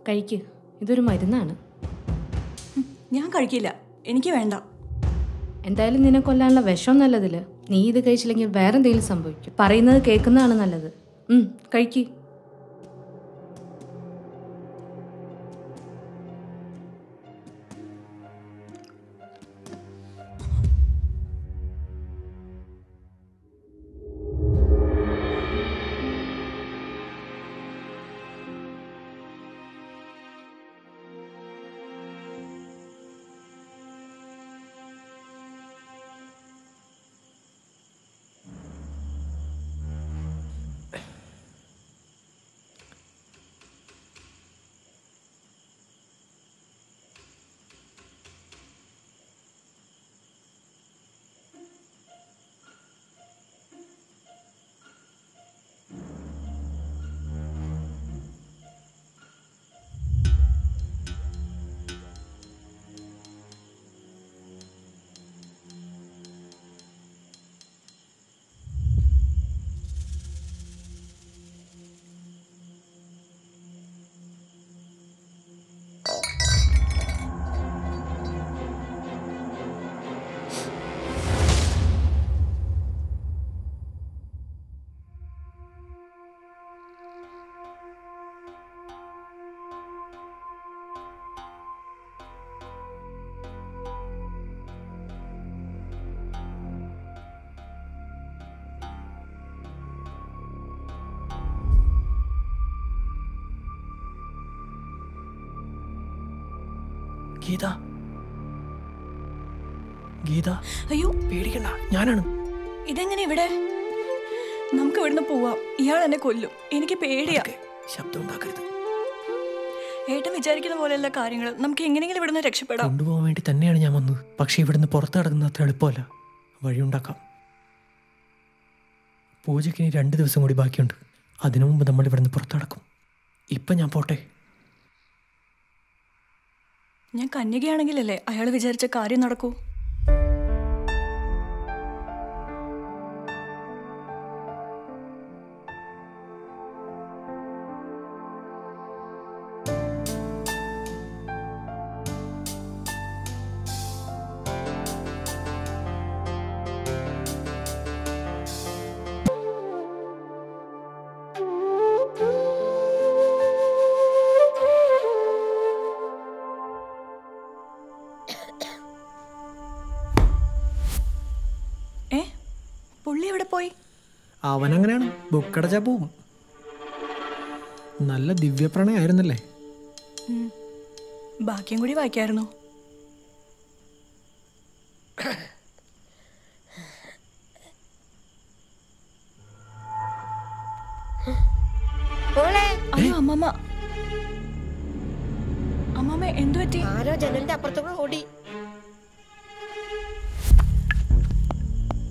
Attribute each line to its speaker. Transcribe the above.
Speaker 1: കഴിക്ക് ഇതൊരു മരുന്നാണ്
Speaker 2: ഞാൻ കഴിക്കില്ല എനിക്ക് വേണ്ട
Speaker 1: എന്തായാലും നിന്നെ കൊല്ലാനുള്ള വിഷം നല്ലതിൽ നീ ഇത് കഴിച്ചില്ലെങ്കിൽ വേറെ എന്തെങ്കിലും സംഭവിക്കും പറയുന്നത് കേൾക്കുന്നതാണ് നല്ലത് ഉം, കഴിക്ക്
Speaker 3: ഗീത ഗീത
Speaker 2: അയ്യോ
Speaker 3: പേടിക്കണ്ട ഞാനാണ്
Speaker 2: ഇതെങ്ങനെ ഇവിടെ നമുക്ക് ഇവിടുന്ന് പോവാം ഇയാൾ എന്നെ കൊല്ലും എനിക്ക് പേടിയാ
Speaker 3: ശബ്ദം ഉണ്ടാക്കരുത്
Speaker 2: ഏട്ടൻ വിചാരിക്കുന്ന പോലെയല്ല കാര്യങ്ങൾ നമുക്ക് എങ്ങനെയെങ്കിലും ഇവിടുന്ന് രക്ഷപ്പെടാം
Speaker 3: കൊണ്ടുപോകാൻ വേണ്ടി തന്നെയാണ് ഞാൻ വന്നത് പക്ഷേ ഇവിടുന്ന് പുറത്ത് കിടക്കുന്നത് അത്ര എളുപ്പമല്ല വഴിയുണ്ടാക്കാം പൂജയ്ക്ക് ഇനി രണ്ട് ദിവസം കൂടി ബാക്കിയുണ്ട് അതിനു മുമ്പ് നമ്മൾ ഇവിടുന്ന് പുറത്ത് കിടക്കും ഇപ്പം ഞാൻ പോട്ടെ
Speaker 2: ഞാൻ കന്യകയാണെങ്കിലല്ലേ അയാൾ വിചാരിച്ച കാര്യം നടക്കൂ ഏ പുള്ളി എവിടെ പോയി
Speaker 3: അവനങ്ങനെയാണ് ബുക്കടച്ചാ പോവും നല്ല ദിവ്യപ്രണയായിരുന്നല്ലേ
Speaker 2: ഉം. ബാക്കിയും കൂടി വായിക്കായിരുന്നു അയ്യോ അമ്മമ്മ അമ്മമ്മ എന്തു പറ്റി
Speaker 4: ആരോ ജനലിന്റെ അപ്പുറത്തുകൂടെ ഓടി